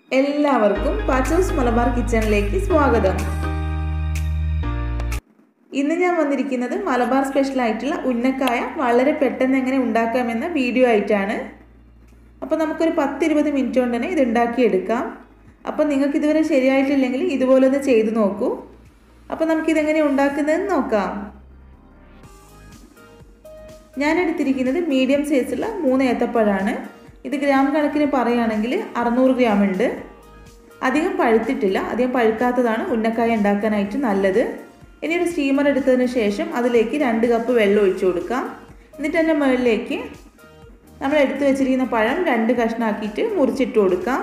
എല്ലാവർക്കും പാച്ചൂസ് മലബാർ കിച്ചണിലേക്ക് സ്വാഗതം ഇന്ന് ഞാൻ വന്നിരിക്കുന്നത് മലബാർ സ്പെഷ്യൽ ആയിട്ടുള്ള ഉന്നക്കായ വളരെ പെട്ടെന്ന് എങ്ങനെ ഉണ്ടാക്കാമെന്ന വീഡിയോ ആയിട്ടാണ് അപ്പോൾ നമുക്കൊരു പത്തിരുപത് മിനിറ്റ് കൊണ്ട് തന്നെ ഇത് ഉണ്ടാക്കിയെടുക്കാം അപ്പോൾ നിങ്ങൾക്ക് ഇതുവരെ ശരിയായിട്ടില്ലെങ്കിൽ ഇതുപോലെ ഒന്ന് ചെയ്തു നോക്കൂ അപ്പോൾ നമുക്കിതെങ്ങനെ ഉണ്ടാക്കുന്നതെന്ന് നോക്കാം ഞാൻ എടുത്തിരിക്കുന്നത് മീഡിയം സൈസുള്ള മൂന്ന് ഏത്തപ്പഴമാണ് ഇത് ഗ്രാം കണക്കിന് പറയുകയാണെങ്കിൽ അറുന്നൂറ് ഗ്രാം ഉണ്ട് അധികം പഴുത്തിട്ടില്ല അധികം പഴുക്കാത്തതാണ് ഉന്നക്കായ ഉണ്ടാക്കാനായിട്ട് നല്ലത് ഇനി ഒരു സ്റ്റീമർ എടുത്തതിന് ശേഷം അതിലേക്ക് രണ്ട് കപ്പ് വെള്ളം ഒഴിച്ചു കൊടുക്കാം എന്നിട്ട് അതിൻ്റെ മുകളിലേക്ക് നമ്മൾ എടുത്തു വെച്ചിരിക്കുന്ന പഴം രണ്ട് കഷ്ണാക്കിയിട്ട് മുറിച്ചിട്ട് കൊടുക്കാം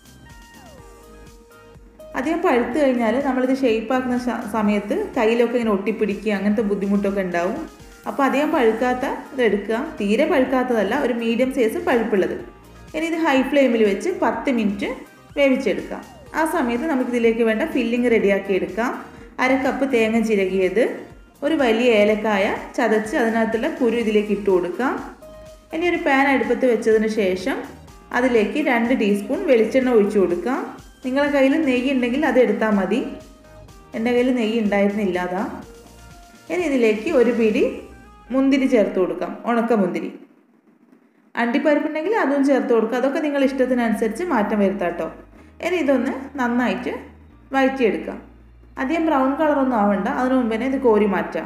അധികം പഴുത്ത് കഴിഞ്ഞാൽ നമ്മളിത് ഷേപ്പാക്കുന്ന സമയത്ത് കയ്യിലൊക്കെ ഇങ്ങനെ ഒട്ടിപ്പിടിക്കുക അങ്ങനത്തെ ബുദ്ധിമുട്ടൊക്കെ ഉണ്ടാവും അപ്പോൾ അധികം പഴുക്കാത്ത ഇത് എടുക്കുക തീരെ പഴുക്കാത്തതല്ല ഒരു മീഡിയം സൈസ് പഴുപ്പുള്ളത് ഇനി ഇത് ഹൈ ഫ്ലെയിമിൽ വെച്ച് പത്ത് മിനിറ്റ് വേവിച്ചെടുക്കാം ആ സമയത്ത് നമുക്കിതിലേക്ക് വേണ്ട ഫില്ലിങ് റെഡിയാക്കി എടുക്കാം അര കപ്പ് തേങ്ങ ചിരകിയത് ഒരു വലിയ ഏലക്കായ ചതച്ച് അതിനകത്തുള്ള കുരു ഇതിലേക്ക് ഇട്ട് കൊടുക്കാം ഇനി ഒരു പാൻ അടുപ്പത്ത് വെച്ചതിന് ശേഷം അതിലേക്ക് രണ്ട് ടീസ്പൂൺ വെളിച്ചെണ്ണ ഒഴിച്ചു കൊടുക്കാം നിങ്ങളുടെ കയ്യിൽ നെയ്യ് ഉണ്ടെങ്കിൽ അത് എടുത്താൽ മതി എൻ്റെ കയ്യിൽ നെയ്യ് ഉണ്ടായിരുന്നില്ല അതാ ഇനി ഇതിലേക്ക് ഒരു പിടി മുന്തിരി ചേർത്ത് കൊടുക്കാം ഉണക്ക മുന്തിരി അണ്ടിപ്പരിപ്പുണ്ടെങ്കിൽ അതും ചേർത്ത് കൊടുക്കുക അതൊക്കെ നിങ്ങൾ ഇഷ്ടത്തിനനുസരിച്ച് മാറ്റം വരുത്താട്ടോ ഇനി ഇതൊന്ന് നന്നായിട്ട് വഴറ്റിയെടുക്കാം അധികം ബ്രൗൺ കളറൊന്നും ആവണ്ട അതിനു മുമ്പ് തന്നെ ഇത് കോരി മാറ്റാം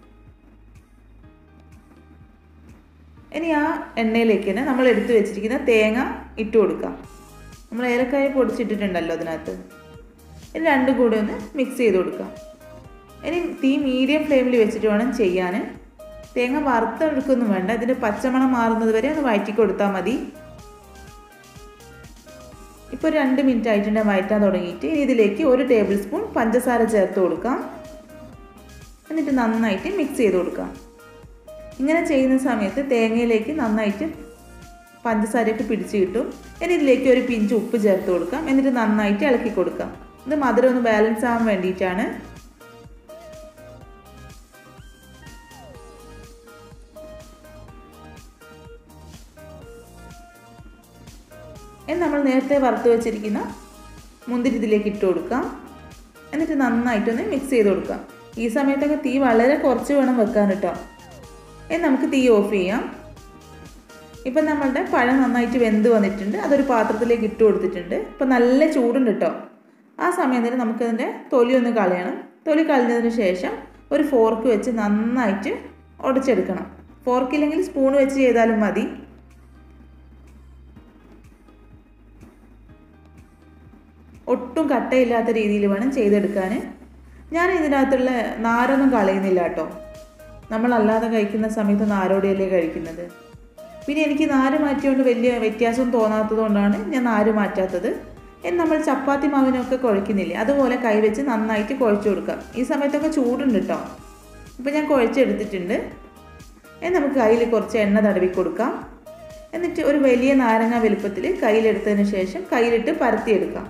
ഇനി ആ എണ്ണയിലേക്ക് തന്നെ നമ്മൾ എടുത്തു വെച്ചിരിക്കുന്ന തേങ്ങ ഇട്ട് കൊടുക്കാം നമ്മൾ ഏലക്കായ പൊടിച്ചിട്ടിട്ടുണ്ടല്ലോ അതിനകത്ത് ഇനി രണ്ടും കൂടി ഒന്ന് മിക്സ് ചെയ്ത് കൊടുക്കാം ഇനി തീ മീഡിയം ഫ്ലെയിമിൽ വെച്ചിട്ട് വേണം ചെയ്യാൻ തേങ്ങ വറുത്തെടുക്കൊന്നും വേണ്ട ഇതിൻ്റെ പച്ചമണം മാറുന്നത് വരെ ഒന്ന് വഴറ്റി കൊടുത്താൽ മതി ഇപ്പോൾ രണ്ട് മിനിറ്റ് ആയിട്ടുണ്ട് വഴറ്റാൻ തുടങ്ങിയിട്ട് ഇനി ഇതിലേക്ക് ഒരു ടേബിൾ സ്പൂൺ പഞ്ചസാര ചേർത്ത് കൊടുക്കാം എന്നിട്ട് നന്നായിട്ട് മിക്സ് ചെയ്ത് കൊടുക്കാം ഇങ്ങനെ ചെയ്യുന്ന സമയത്ത് തേങ്ങയിലേക്ക് നന്നായിട്ട് പഞ്ചസാരയൊക്കെ പിടിച്ച് കിട്ടും ഇനി ഇതിലേക്ക് ഒരു പിഞ്ച് ഉപ്പ് ചേർത്ത് കൊടുക്കാം എന്നിട്ട് നന്നായിട്ട് ഇളക്കി കൊടുക്കാം ഇത് മധുരം ഒന്ന് ബാലൻസ് ആവാൻ വേണ്ടിയിട്ടാണ് ഇനി നമ്മൾ നേരത്തെ വറുത്ത് വെച്ചിരിക്കുന്ന മുന്തിരി ഇതിലേക്ക് ഇട്ട് കൊടുക്കാം എന്നിട്ട് നന്നായിട്ടൊന്ന് മിക്സ് ചെയ്ത് കൊടുക്കാം ഈ സമയത്തൊക്കെ തീ വളരെ കുറച്ച് വേണം വെക്കാൻ കേട്ടോ ഇനി നമുക്ക് തീ ഓഫ് ചെയ്യാം ഇപ്പം നമ്മളുടെ പഴം നന്നായിട്ട് വെന്ത് വന്നിട്ടുണ്ട് അതൊരു പാത്രത്തിലേക്ക് ഇട്ട് കൊടുത്തിട്ടുണ്ട് ഇപ്പം നല്ല ചൂടുണ്ട് കേട്ടോ ആ സമയം തന്നെ നമുക്കതിൻ്റെ തൊലി ഒന്ന് കളയണം തൊലി കളഞ്ഞതിന് ശേഷം ഒരു ഫോർക്ക് വെച്ച് നന്നായിട്ട് ഉടച്ചെടുക്കണം ഫോർക്കില്ലെങ്കിൽ സ്പൂൺ വെച്ച് ചെയ്താലും മതി ഒട്ടും കട്ടയില്ലാത്ത രീതിയിൽ വേണം ചെയ്തെടുക്കാൻ ഞാൻ ഇതിനകത്തുള്ള നാരൊന്നും കളയുന്നില്ല കേട്ടോ നമ്മളല്ലാതെ കഴിക്കുന്ന സമയത്ത് നാരോടെയല്ലേ കഴിക്കുന്നത് പിന്നെ എനിക്ക് നാര് മാറ്റിയോണ്ട് വലിയ വ്യത്യാസം തോന്നാത്തത് കൊണ്ടാണ് ഞാൻ നാര് മാറ്റാത്തത് എന്ന് നമ്മൾ ചപ്പാത്തി മാവിനൊക്കെ കുഴയ്ക്കുന്നില്ലേ അതുപോലെ കൈവച്ച് നന്നായിട്ട് കുഴച്ച് കൊടുക്കാം ഈ സമയത്തൊക്കെ ചൂടുണ്ട് കേട്ടോ ഇപ്പം ഞാൻ കുഴച്ചെടുത്തിട്ടുണ്ട് എന്ന് നമുക്ക് കയ്യിൽ കുറച്ച് എണ്ണ തടവി കൊടുക്കാം എന്നിട്ട് ഒരു വലിയ നാരങ്ങ വലുപ്പത്തിൽ കയ്യിലെടുത്തതിന് ശേഷം കയ്യിലിട്ട് പരത്തിയെടുക്കാം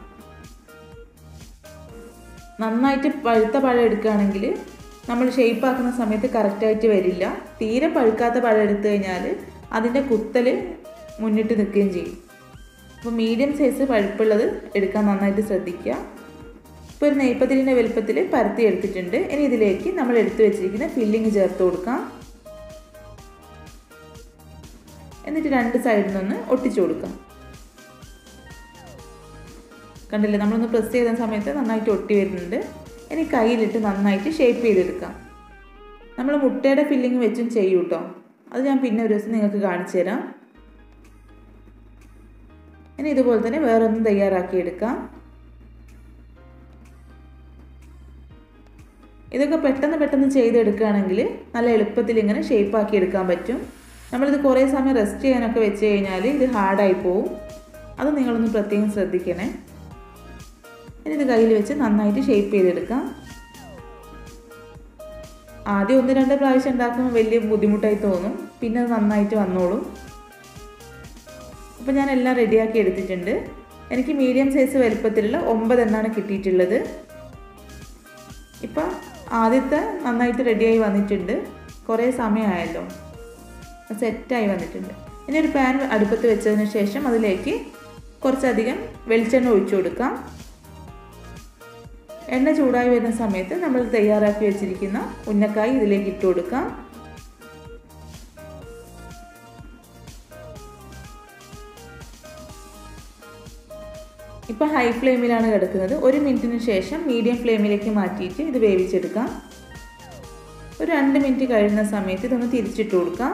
നന്നായിട്ട് പഴുത്ത പഴം എടുക്കുകയാണെങ്കിൽ നമ്മൾ ഷേപ്പാക്കുന്ന സമയത്ത് കറക്റ്റായിട്ട് വരില്ല തീരെ പഴുക്കാത്ത പഴം എടുത്തു കഴിഞ്ഞാൽ അതിൻ്റെ കുത്തൽ മുന്നിട്ട് നിൽക്കുകയും ചെയ്യും അപ്പോൾ മീഡിയം സൈസ് പഴുപ്പുള്ളത് എടുക്കാൻ നന്നായിട്ട് ശ്രദ്ധിക്കുക ഇപ്പോൾ ഒരു നെയ്പ്പത്തിരിൻ്റെ വലുപ്പത്തിൽ പരത്തി എടുത്തിട്ടുണ്ട് ഇനി ഇതിലേക്ക് നമ്മൾ എടുത്തു വെച്ചിരിക്കുന്ന ഫില്ലിങ് ചേർത്ത് കൊടുക്കാം എന്നിട്ട് രണ്ട് സൈഡിൽ നിന്ന് ഒട്ടിച്ചു കൊടുക്കാം കണ്ടില്ലേ നമ്മളൊന്ന് പ്രസ് ചെയ്ത സമയത്ത് നന്നായിട്ട് ഒട്ടി വരുന്നുണ്ട് ഇനി കയ്യിലിട്ട് നന്നായിട്ട് ഷേപ്പ് ചെയ്തെടുക്കാം നമ്മൾ മുട്ടയുടെ ഫില്ലിങ് വെച്ചും ചെയ്യും കേട്ടോ അത് ഞാൻ പിന്നെ ഒരു ദിവസം നിങ്ങൾക്ക് കാണിച്ചു തരാം ഇനി ഇതുപോലെ തന്നെ വേറൊന്നും തയ്യാറാക്കി എടുക്കാം ഇതൊക്കെ പെട്ടെന്ന് പെട്ടെന്ന് ചെയ്തെടുക്കുകയാണെങ്കിൽ നല്ല എളുപ്പത്തിൽ ഇങ്ങനെ ഷേപ്പാക്കി എടുക്കാൻ പറ്റും നമ്മളിത് കുറേ സമയം റെസ്റ്റ് ചെയ്യാനൊക്കെ വെച്ച് കഴിഞ്ഞാൽ ഇത് ഹാർഡായി പോവും അത് നിങ്ങളൊന്ന് പ്രത്യേകം ശ്രദ്ധിക്കണേ ഇനി ഇത് കയ്യിൽ വെച്ച് നന്നായിട്ട് ഷേപ്പ് ചെയ്തെടുക്കാം ആദ്യം ഒന്ന് രണ്ട് പ്രാവശ്യം ഉണ്ടാക്കുമ്പോൾ വലിയ ബുദ്ധിമുട്ടായി തോന്നും പിന്നെ അത് നന്നായിട്ട് വന്നോളും അപ്പോൾ ഞാൻ എല്ലാം റെഡിയാക്കി എടുത്തിട്ടുണ്ട് എനിക്ക് മീഡിയം സൈസ് വലുപ്പത്തിലുള്ള ഒമ്പതെണ്ണാണ് കിട്ടിയിട്ടുള്ളത് ഇപ്പം ആദ്യത്തെ നന്നായിട്ട് റെഡിയായി വന്നിട്ടുണ്ട് കുറേ സമയമായല്ലോ സെറ്റായി വന്നിട്ടുണ്ട് ഇനി ഒരു പാൻ അടുപ്പത്ത് വെച്ചതിന് ശേഷം അതിലേക്ക് കുറച്ചധികം വെളിച്ചെണ്ണ ഒഴിച്ചു കൊടുക്കാം എണ്ണ ചൂടായി വരുന്ന സമയത്ത് നമ്മൾ തയ്യാറാക്കി വെച്ചിരിക്കുന്ന ഉന്നക്കായി ഇതിലേക്ക് ഇട്ട് കൊടുക്കാം ഇപ്പോൾ ഹൈ ഫ്ലെയിമിലാണ് കിടക്കുന്നത് ഒരു മിനിറ്റിന് ശേഷം മീഡിയം ഫ്ലെയിമിലേക്ക് മാറ്റിയിട്ട് ഇത് വേവിച്ചെടുക്കാം ഒരു രണ്ട് മിനിറ്റ് കഴിയുന്ന സമയത്ത് ഇതൊന്ന് തിരിച്ചിട്ട് കൊടുക്കാം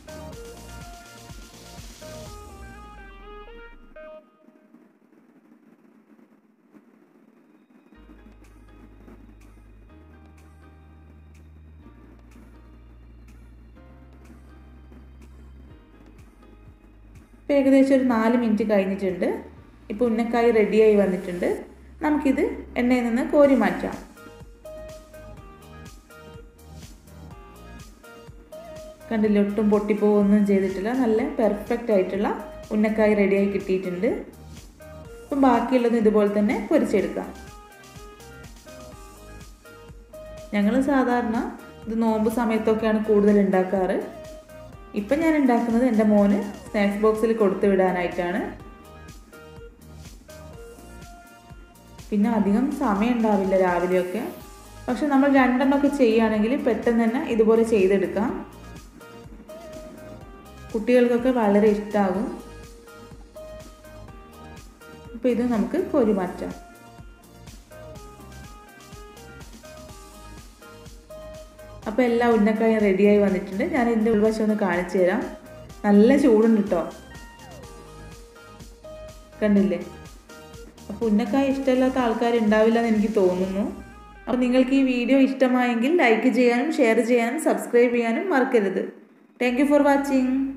ഇപ്പോൾ ഏകദേശം ഒരു നാല് മിനിറ്റ് കഴിഞ്ഞിട്ടുണ്ട് ഇപ്പോൾ ഉന്നക്കായി റെഡിയായി വന്നിട്ടുണ്ട് നമുക്കിത് എണ്ണയിൽ നിന്ന് കോരി മാറ്റാം കണ്ടില്ല ഒട്ടും പൊട്ടിപ്പോവൊന്നും ചെയ്തിട്ടില്ല നല്ല പെർഫെക്റ്റ് ആയിട്ടുള്ള ഉന്നക്കായി റെഡിയായി കിട്ടിയിട്ടുണ്ട് അപ്പം ബാക്കിയുള്ളത് ഇതുപോലെ തന്നെ പൊരിച്ചെടുക്കാം ഞങ്ങൾ സാധാരണ ഇത് നോമ്പ് സമയത്തൊക്കെയാണ് കൂടുതൽ ഉണ്ടാക്കാറ് ഇപ്പം ഞാൻ ഉണ്ടാക്കുന്നത് എൻ്റെ മോന് സ്നാക്സ് ബോക്സിൽ കൊടുത്തു വിടാനായിട്ടാണ് പിന്നെ അധികം സമയം ഉണ്ടാവില്ല രാവിലെയൊക്കെ പക്ഷെ നമ്മൾ രണ്ടെണ്ണമൊക്കെ ചെയ്യുകയാണെങ്കിൽ പെട്ടെന്ന് തന്നെ ഇതുപോലെ ചെയ്തെടുക്കാം കുട്ടികൾക്കൊക്കെ വളരെ ഇഷ്ടമാകും അപ്പോൾ ഇത് നമുക്ക് കോരി മാറ്റാം അപ്പോൾ എല്ലാ ഉന്നക്കായും റെഡിയായി വന്നിട്ടുണ്ട് ഞാൻ ഇതിൻ്റെ ഉൾവശം ഒന്ന് കാണിച്ചു തരാം നല്ല ചൂടുണ്ട് കേട്ടോ കണ്ടില്ലേ അപ്പോൾ ഉന്നക്കായ ഇഷ്ടമില്ലാത്ത ആൾക്കാരുണ്ടാവില്ല എന്ന് എനിക്ക് തോന്നുന്നു അപ്പോൾ നിങ്ങൾക്ക് ഈ വീഡിയോ ഇഷ്ടമായെങ്കിൽ ലൈക്ക് ചെയ്യാനും ഷെയർ ചെയ്യാനും സബ്സ്ക്രൈബ് ചെയ്യാനും മറക്കരുത് താങ്ക് ഫോർ വാച്ചിങ്